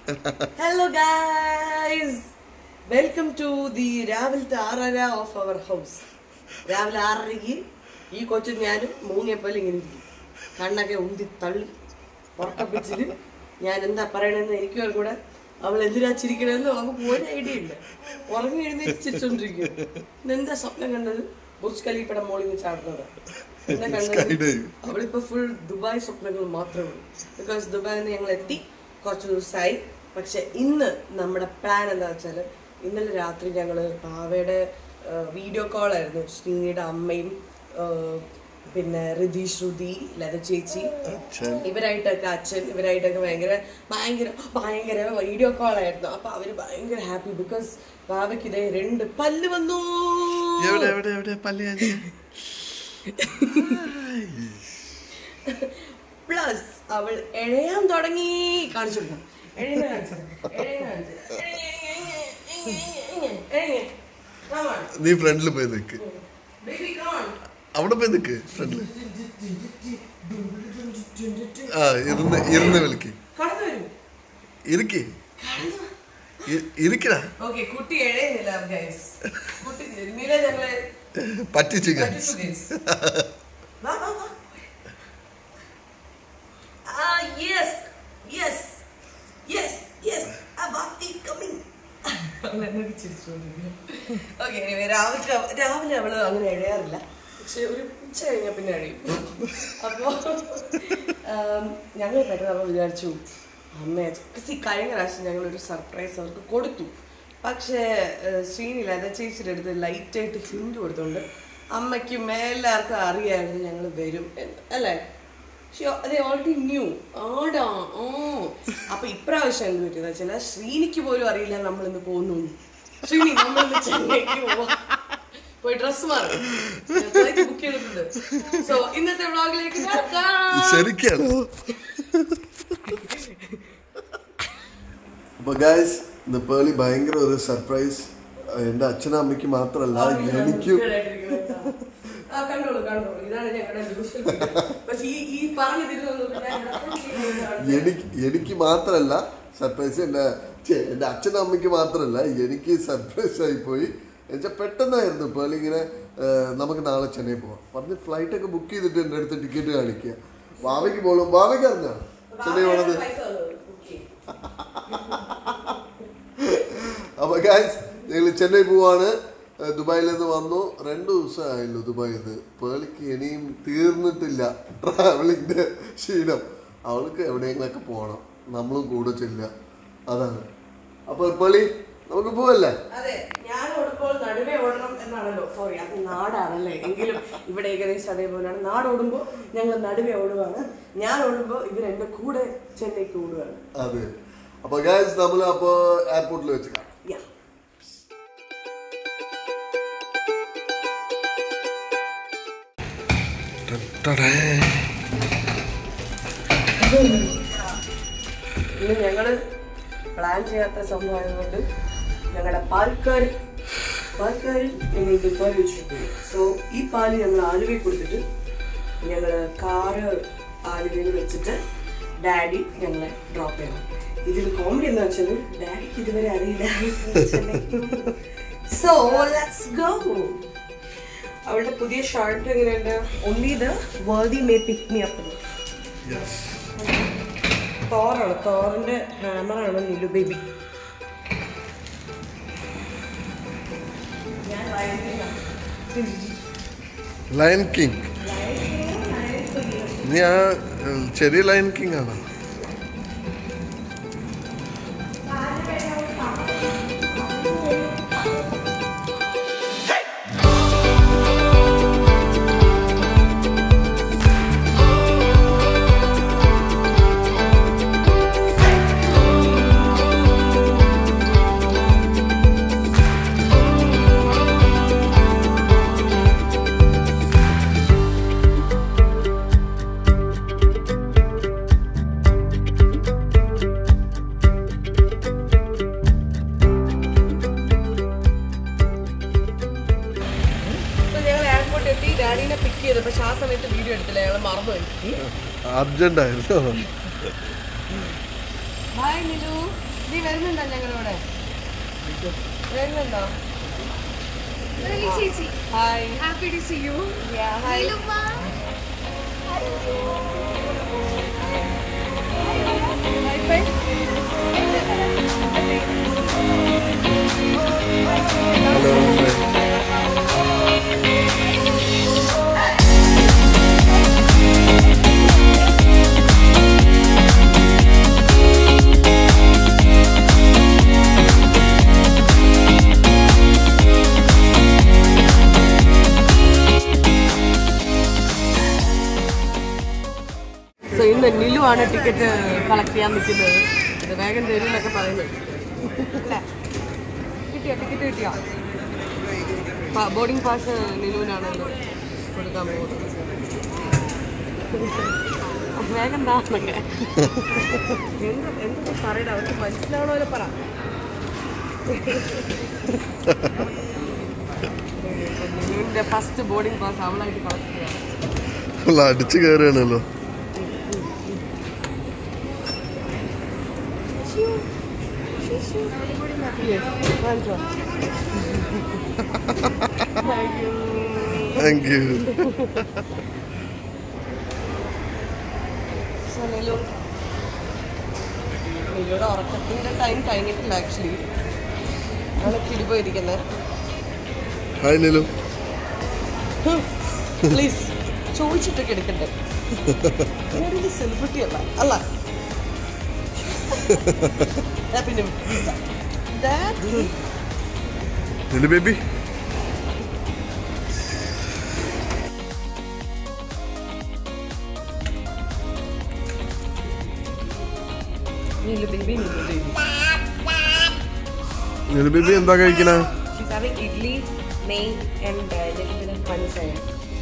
Hello guys welcome to the രാവിലത്തെ ആറര of our house രാവിലെ ആറരയ്ക്ക് ഈ കൊച്ചും ഞാനും മൂങ്ങിയപ്പോലെ ഇങ്ങനെ ഇരിക്കും കണ്ണൊക്കെ ഉന്തി തള്ളി ഉറക്കപ്പിച്ചില് ഞാൻ എന്താ പറയണെന്ന് എനിക്കും കൂടെ അവൾ എന്തിനാ ചിരിക്കണമെന്ന് അവൾക്ക് ഒരു ഐഡിയ ഇല്ല ഉറങ്ങി എഴുന്നേറ്റ് ചിരിച്ചോണ്ടിരിക്കും എന്താ സ്വപ്നം കണ്ടത് ബുർജ് ഖലീഫയുടെ മോളിൽ നിന്ന് ചാടുന്നത് എന്താ കണ്ടത് Skydive. അവളിപ്പോ ഫുൾ ദുബായ് സ്വപ്നങ്ങൾ മാത്രമേ ഉള്ളൂ ബിക്കോസ് ദുബായിൽ നിന്ന് ഞങ്ങൾ എത്തി കുറച്ച് ദിവസമായി പക്ഷെ ഇന്ന് നമ്മുടെ പ്ലാൻ എന്താ വെച്ചാൽ ഇന്നലെ രാത്രി ഞങ്ങൾ പാവയുടെ വീഡിയോ കോൾ ആയിരുന്നു ശ്രീനിയുടെ അമ്മയും ആ, പിന്നെ റിധി ശ്രുതി ലത ചേച്ചി അച്ഛൻ ഇവരായിട്ടൊക്കെ അച്ഛൻ ഇവരായിട്ടൊക്കെ ഭയങ്കര ഭയങ്കര ഭയങ്കര വീഡിയോ കോൾ ആയിരുന്നു അപ്പൊ അവര് ഭയങ്കര ഹാപ്പി ബിക്കോസ് ബാബയ്ക്ക് ഇതേ രണ്ട് പല്ല് വന്നു എവിടെ എവിടെ എവിടെ പല്ലി കാണിച്ചേ? പ്ലസ് അവൾ എഴയാൻ തുടങ്ങി കാണിച്ചു കൊടുക്കാം. എഴയുന്ന കാണിച്ചു തരാം. എഴയുന്ന കാണിച്ചു തരാം. എഴഞ്ഞ്, എഴഞ്ഞ്. Come on. നീ ഫ്രണ്ടിൽ പോയി നിക്ക് Baby, come on. അവിടെ പോയി നിക്ക് ഫ്രണ്ടില് ആ ഇരുന്ന് ഇരുന്ന് വിളിക്ക് കടന്നു വരൂ. ഇരിക്ക് ഇ- ഇരിക്കടാ Okay, കുട്ടി എഴയുന്നില്ല ഗൈസ് കുട്ടി നില ഞങ്ങളെ പറ്റിച്ചു guys. പറ്റിച്ചു guys. വാ, വാ, വാ. Ah, yes, yes, yes, yes. ആ വാത്തി coming. അവൾ എന്നോട് ചിരിച്ചുകൊണ്ടിരിക്കുന്നു. Okay, anyway, രാവിലെ രാവിലെ അവള് അങ്ങനെ എഴയാറില്ല പക്ഷെ ഒരു ഉച്ച കഴിഞ്ഞാൽ പിന്നെ എഴയും അപ്പോ ഞങ്ങൾ പെട്ടെന്ന് വിചാരിച്ചു അമ്മ സി കഴിഞ്ഞ പ്രാവശ്യം ഞങ്ങൾ ഒരു സർപ്രൈസ് അവർക്ക് കൊടുത്തു പക്ഷേ ഏഹ്, ശ്രീനി ലത ചേച്ചിയുടെ അടുത്ത് ലൈറ്റായിട്ട് ഹിന്റ് കൊടുത്തോണ്ട് അമ്മയ്ക്കും എല്ലാവർക്കും അറിയായിരുന്നു ഞങ്ങൾ വരും എന്ന് അല്ലേ അതെ ഓൾറെഡി ന്യൂ ആടാ ഓ അപ്പൊ ഇപ്രാവശ്യം എന്ത് പറ്റിയെന്ന് വെച്ചാൽ ശ്രീനിക്ക് പോലും അറിയില്ല നമ്മൾ ഇന്ന് പോകുന്നു ശ്രീനി നമ്മൾ ഇന്ന് ചെന്നൈക്ക് പോവാ പോയി ഡ്രസ് മാറും ബുക്ക് ചെയ്തിട്ടുണ്ട് സോ ഇന്നത്തെ വ്ളോഗിലേക്ക് ശരിക്കാണ് അപ്പൊ ഗായ്സ് ഇന്ന് പേളി ഭയങ്കര ഒരു സർപ്രൈസ് എന്റെ അച്ഛനും അമ്മയ്ക്ക് മാത്രമല്ല എനിക്കും ആ കണ്ടോളൂ കണ്ടോളൂ ഇതാണ് ഞങ്ങളുടെ യൂഷ്വൽ പക്ഷെ ഈ ഈ പറഞ്ഞു തരുന്ന എനിക്ക് എനിക്ക് മാത്രമല്ല സർപ്രൈസ് എൻ്റെ ഛെ, എൻ്റെ അച്ഛനും അമ്മയ്ക്ക് മാത്രമല്ല എനിക്ക് സർപ്രൈസ് ആയി പോയി എന്നുവെച്ചാൽ പെട്ടെന്നായിരുന്നു പേളി ഇങ്ങനെ ആ, നമുക്ക് നാളെ ചെന്നൈ പോവാം പറഞ്ഞ് ഫ്ലൈറ്റ് ഒക്കെ ബുക്ക് ചെയ്തിട്ട് എൻ്റെ അടുത്ത് ടിക്കറ്റ് കാണിക്കുക വാവയ്ക്ക് പോലും വാവയ്ക്ക് അറിഞ്ഞോ ചെന്നൈ പോണത് അപ്പൊ ഗായ്സ് ഞങ്ങൾ ചെന്നൈ പോവാണ് ഏഹ് ദുബായിൽ നിന്ന് വന്നു രണ്ടു ദിവസമായല്ലോ ദുബായിൽ നിന്ന് പേളിക്ക് ഇനിയും തീർന്നിട്ടില്ല ട്രാവലിങ്ങിന്റെ ക്ഷീണം അവൾക്ക് എവിടെയെങ്കിലൊക്കെ പോകണം നമ്മളും കൂടെ ചെല്ലുക അതാണ് അപ്പൊ പേളി നമുക്ക് പോവല്ലേ അതെ ഞാൻ ഓടുമ്പോൾ നടുവേ ഓടണം എന്നാണല്ലോ സോറി അത് നാടാണല്ലേ എങ്കിലും ഇവിടെ ഏകദേശം അതേപോലെയാണ് നാട് ഓടുമ്പോൾ ഞങ്ങൾ നടുവേ ഓടുവാണ് ഞാൻ ഓടുമ്പോൾ ഇവർ എന്റെ കൂടെ ചെന്നൈക്ക് ഓടുവാണ് അതെ അപ്പൊ ഗായ്സ് നമ്മൾ അപ്പോ എയർപോർട്ടിൽ വെച്ച് കാണാം യാ ഇന്ന് ഞങ്ങള് പ്ലാൻ ചെയ്യാത്ത സംഭവമായതുകൊണ്ട് ഞങ്ങളുടെ പാൽക്കാർ പാൽക്കാരിൽ ഞങ്ങൾ ദുബായ് വെച്ചു സോ ഈ പാല് ഞങ്ങൾ ആലുവയിൽ കൊടുത്തിട്ട് ഞങ്ങൾ കാറ് ആലുവയിൽ വെച്ചിട്ട് ഡാഡി ഞങ്ങളെ ഡ്രോപ്പ് ചെയ്യണം ഇതിൽ കോമഡി എന്താ വെച്ചാൽ ഡാഡിക്ക് ഇതുവരെ അറിയില്ല സോ ലെറ്റ്സ് ഗോ അവളുടെ പുതിയ ഷർട്ട് എങ്ങനെയുണ്ട് ഒന്നി ഇത് worthy may pick me up തോറാണ് തോറിന്റെ ഹാമറാണ് നിലു ബേബി ഞാൻ വയലിലാണ്. ലയൺ കിങ് നീ ആ ഏഹ്, ചെറിയ ലയൺ കിങ് ആണോ So ഞങ്ങൾ എയർപോർട്ടിൽ എത്തി ഡാഡിനെ പിക്ക് ചെയ്തു പക്ഷെ ആ സമയത്ത് വീഡിയോ എടുത്തില്ല ഞങ്ങൾ മറന്നുപോയി അർജന്റ് ആയിരുന്നു ഹായ് നിലു നീ വരുന്നുണ്ടോ ഞങ്ങളോട് വരുന്നുണ്ടോ Really, ചേച്ചി hi happy to see you hi so ഇന്ന് നിലു ആണ് ടിക്കറ്റ് കളക്ട് ചെയ്യാൻ നിൽക്കുന്നത് ഇത് വേഗം തരും എന്നൊക്കെ പറയുന്നത് അല്ലേ കിട്ടിയോ ടിക്കറ്റ് കിട്ടിയോ ബോർഡിംഗ് പാസ് നിലുവിനാണ് ഇന്ന് കൊടുക്കാൻ പോകുന്നത് അപ്പൊ വേഗം എന്താന്നൊക്കെ എന്ത് എന്തൊക്കെ പറയണം അവർക്ക് മനസ്സിലാവണ പോലെ പറ നിലുവിൻ്റെ ഫസ്റ്റ് ബോർഡിംഗ് പാസ് അവളായിട്ട് കളക്ട് ചെയ്യാം അടിച്ചു കയറുകയാണല്ലോ Yes, Rancho. Thank you. Thank you So, Nilu നിലുയുടെ ഉറക്കത്തിൻ്റെ ടൈം കഴിഞ്ഞിട്ടില്ല ആക്ച്വലി ആണ് കിടി പോയിരിക്കുന്നത് ഹായ് നിലു പ്ലീസ് ചോദിച്ചിട്ടൊക്കെ എടുക്കണ്ടേ ഞാനൊരു സെലിബ്രിറ്റി അല്ല അല്ല ഞാൻ പിന്നെ daddy Nilu baby Neela baby Neela baby Nilu baby എന്താ കഴിക്കണേ She's having idli, may, and uh, little bit of panisaya.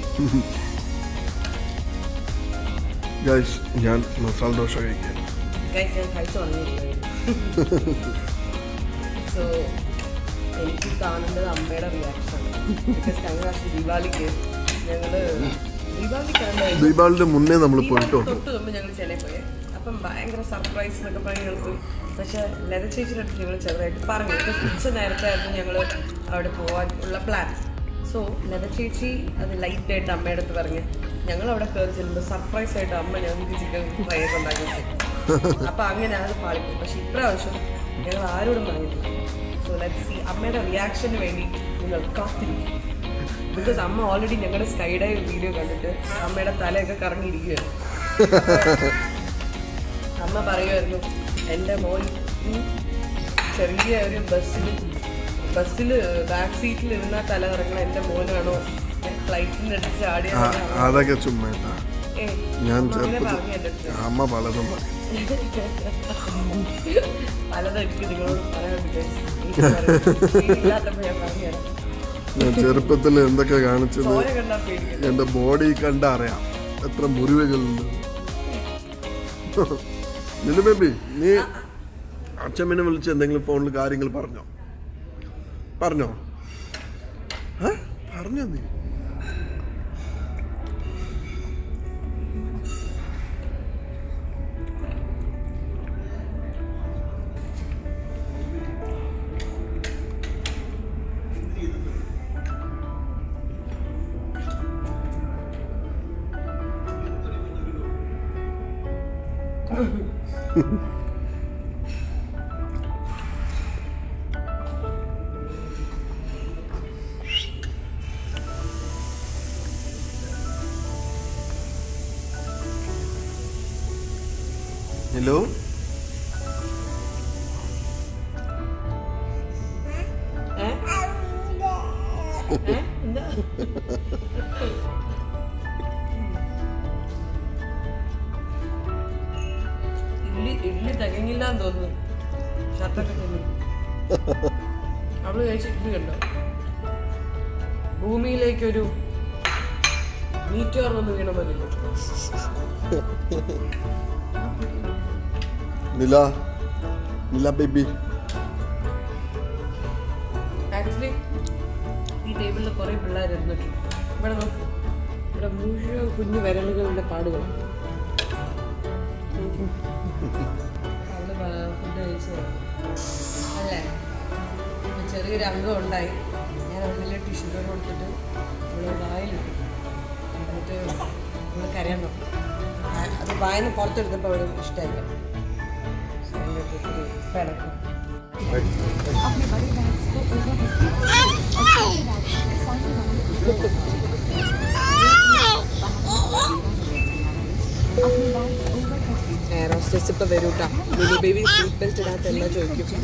Guys ഞാൻ മസാല ദോശ കഴിക്കാൻ Guys, ഞാൻ കഴിച്ചു തുടങ്ങിയിട്ടില്ല സോ എനിക്ക് കാണേണ്ടത് അമ്മയുടെ റിയാക്ഷൻ ബിക്കോസ് കഴിഞ്ഞ പ്രാവശ്യം ദീപാവലിക്ക് ഞങ്ങള് ദീപാവലിക്കാണ് ദീപാവലിന്റെ മുന്നേ നമ്മൾ പോയിട്ടോ തൊട്ട് മുമ്പ് ഞങ്ങൾ ചെന്നൈ പോയി അപ്പം ഭയങ്കര സർപ്രൈസ് എന്നൊക്കെ പറഞ്ഞ് ഞങ്ങൾ പോയി പക്ഷെ ലത ചേച്ചിയുടെ അടുത്ത് ഞങ്ങൾ ചെറുതായിട്ട് പറഞ്ഞു ബിക്കോസ് ഉച്ച നേരത്തായിരുന്നു ഞങ്ങൾ അവിടെ പോകാൻ ഉള്ള പ്ലാൻ സോ ലത ചേച്ചി അത് ലൈറ്റായിട്ട് അമ്മയുടെ അടുത്ത് പറഞ്ഞ് ഞങ്ങൾ അവിടെ കയറി ചെല്ലുമ്പോൾ സർപ്രൈസ് ആയിട്ട് അമ്മ ഞങ്ങൾക്ക് ചിക്കൻ ഫ്രൈ ഒക്കെ ഉണ്ടാക്കി വെച്ചു. അപ്പൊ അങ്ങനെ അത് പാളിപ്പോയി പക്ഷെ ഇപ്രാവശ്യം ഞങ്ങൾ ആരോടും പറഞ്ഞിട്ടില്ല സോ ലെറ്റ് സി അമ്മയുടെ റിയാക്ഷന് വേണ്ടി നിങ്ങൾ കാത്തിരിക്കും ബിക്കോസ് അമ്മ ഓൾറെഡി ഞങ്ങളുടെ സ്കൈ ഡൈവ് വീഡിയോ കണ്ടിട്ട് അമ്മയുടെ തലയൊക്കെ കറങ്ങിയിരിക്കുകയാണ് അമ്മ പറയുമായിരുന്നു എൻ്റെ മോൻ ഉം, ചെറിയ ഒരു ബസ്സിൽ ബസ്സിൽ ബാക്ക് സീറ്റിൽ ഇരുന്ന തല കറങ്ങണ എൻ്റെ മോനാണോ ഫ്ലൈറ്റിൻ്റെ അടുത്ത് ചാടിയ അതൊക്കെ ചുമ്മാ കേട്ടാ. ഞാൻ അങ്ങനെ ചെറുപ്പത്തിൽ പറഞ്ഞു എൻ്റെ അടുത്ത് അമ്മ പലതും പറയും പലതും എനിക്ക് നിങ്ങളോട് പറയാൻ because ഇല്ലാത്തപ്പോൾ ഞാൻ പറഞ്ഞുതരാം ഞാൻ ചെറുപ്പത്തിൽ എന്തൊക്കെ കാണിച്ചത് ചോര കണ്ടാൽ പേടിക്കും എന്റെ ബോഡി കണ്ട അറിയാം എത്ര മുറിവുകളുണ്ട് നിലു ബേബി നീ അച്ഛമ്മനെ വിളിച്ച് എന്തെങ്കിലും ഫോണിൽ കാര്യങ്ങൾ പറഞ്ഞോ പറഞ്ഞോ ഏ? പറഞ്ഞോ നീ ഹലോ ഏ? ഏ? എന്താ? ഇഡ്ലി ഇഡ്ലി തികഞ്ഞില്ലാന്ന് തോന്നുന്നു ഷർട്ടൊക്കെ തിന്നു അവള് കഴിച്ച ഇഡ്ലി കണ്ടോ ഭൂമിയിലേക്കൊരു മീറ്റർ വന്ന് വീണ പോലെ നില നില ബേബി ആക്ച്വലി ഈ ടേബിളിൽ കുറേ പിള്ളേർ ഇരുന്നിട്ടുണ്ട് ഇവിടെ നോക്ക് ഇവിടെ മുഴുവൻ കുഞ്ഞു വിരലുകളുടെ പാടുകളാണ് അവള് ഫുഡ് കഴിച്ചത് അല്ലേ അപ്പോൾ ചെറിയൊരു അംഗം ഉണ്ടായി ഞാൻ അതിൽ ടിഷ്യൂ പേപ്പർ കൊടുത്തിട്ട് നമ്മൾ വായിലിട്ടു എന്നിട്ട് നമ്മൾ കരയാൻ തുടങ്ങി ആ- അത് വായന്ന് പുറത്തെടുത്തപ്പോൾ അവര് ഇഷ്ടമായില്ല പിണക്കം എയർ ഹോസ്റ്റസ് ഇപ്പൊ വരും കേട്ടോ മിനി ബേബി സീറ്റ് ബെൽറ്റ് ഇടാത്ത എല്ലാം ചോദിക്കും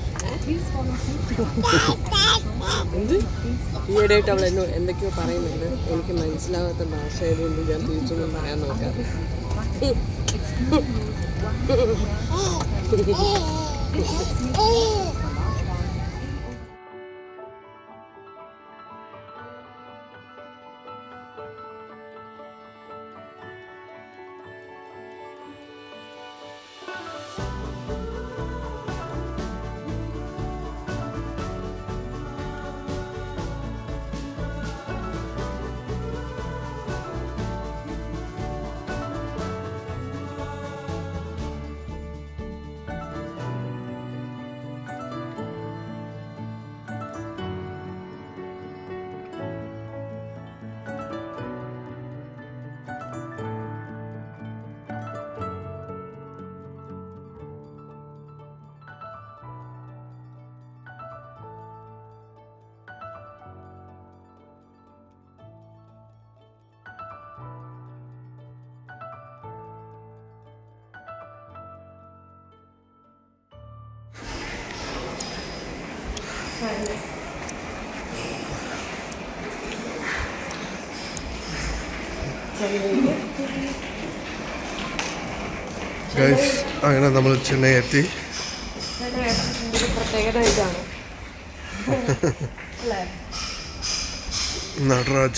എന്ത് ഈയിടെയായിട്ട് അവൾ എന്നോ എന്തൊക്കെയോ പറയുന്നുണ്ട് എനിക്ക് മനസ്സിലാവാത്ത ഭാഷ ആയതുകൊണ്ട് ഞാൻ തിരിച്ചൊന്നും പറയാൻ നോക്കാം ഗൈസ് അങ്ങനെ നമ്മൾ ചെന്നൈ എത്തി ഒരു പ്രത്യേകത ഇതാണ് അല്ലേ നടരാജ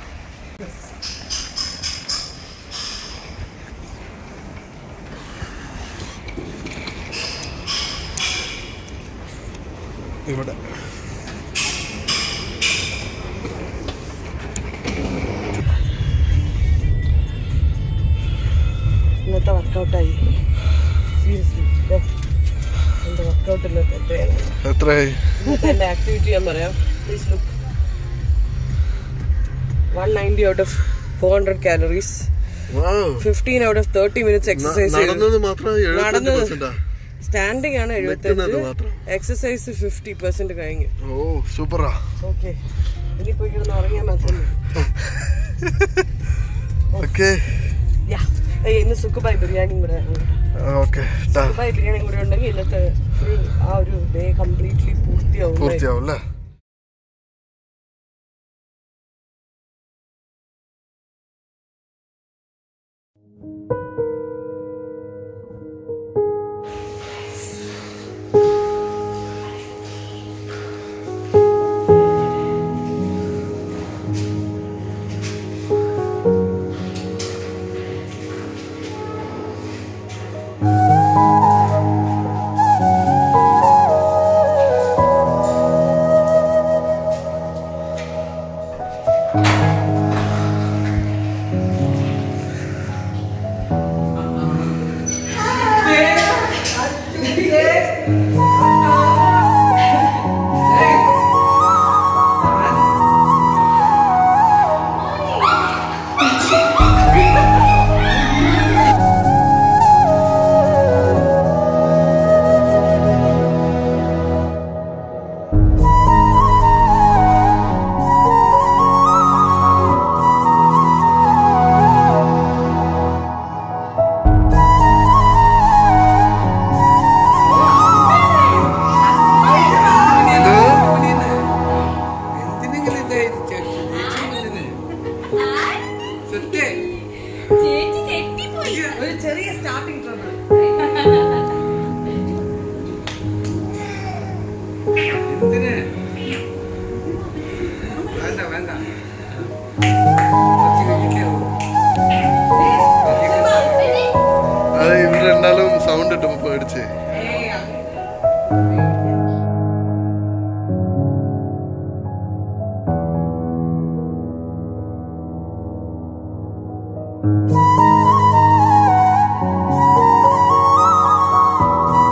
ഇവിടെ ഇന്നത്തെ വർക്കൗട്ടായി സീരിയസ്ലി എൻ്റെ വർക്കൗട്ട് ഇന്നത്തെ എത്രയാണ് എത്രയായി ഇന്നത്തെ എൻ്റെ ആക്ടിവിറ്റി ഞാൻ പറയാം please look one ninety out of four hundred calories fifteen out of thirty minutes exercise നടന്നത് മാത്രം എഴുപത്തഞ്ച് നടന്നത് പെർസെന്റാ സ്റ്റാൻഡിംഗ് ആണ് നിൽക്കുന്നത് എഴുപത്തഞ്ച് മാത്രം. എക്സസൈസ് ഫിഫ്റ്റി പെർസെന്റ് കഴിഞ്ഞു ഓ സൂപ്പറാ ഓക്കെ ഇനിയിപ്പോ ഇങ്ങനെ ഉറങ്ങിയാൽ മാത്രമേ ഓക്കെ യാ ഏയ് ഇന്ന് സുക്കുബായ് ബിരിയാണിയും കൂടെ ഓക്കെ സുക്കുബായ് ബിരിയാണിയും കൂടെ ഉണ്ടെങ്കിൽ ഇന്നത്തെ ഫുൾ ആ ഒരു ഡേ കംപ്ലീറ്റ്ലി പൂർത്തിയാവും പൂർത്തിയാവും അല്ലേ ചേച്ചി തെറ്റിപ്പോയി ഒരു ചെറിയ സ്റ്റാർട്ടിംഗ് ട്രബിൾ എന്തിന് വേണ്ട വേണ്ട കുറച്ച് കഴിഞ്ഞിട്ടേ ഉള്ളൂ. അത് ഇവര് രണ്ടാലും സൗണ്ട് ഇട്ടപ്പോ പേടിച്ച് ആ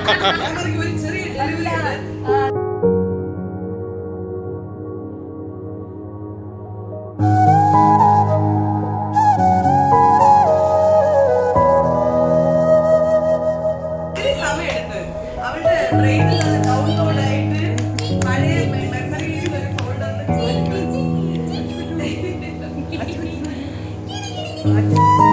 ഞാൻ പറഞ്ഞു, ഒരു ചെറിയ ഡെലിവറി ആണ് ഒത്തിരി സമയമെടുത്ത് അവളുടെ ബ്രെയിനിൽ അത് ഡൗൺലോഡ് ആയിട്ട് പഴയ മെമ്മറിയിൽ ഒരു ഫോൾഡറിൽ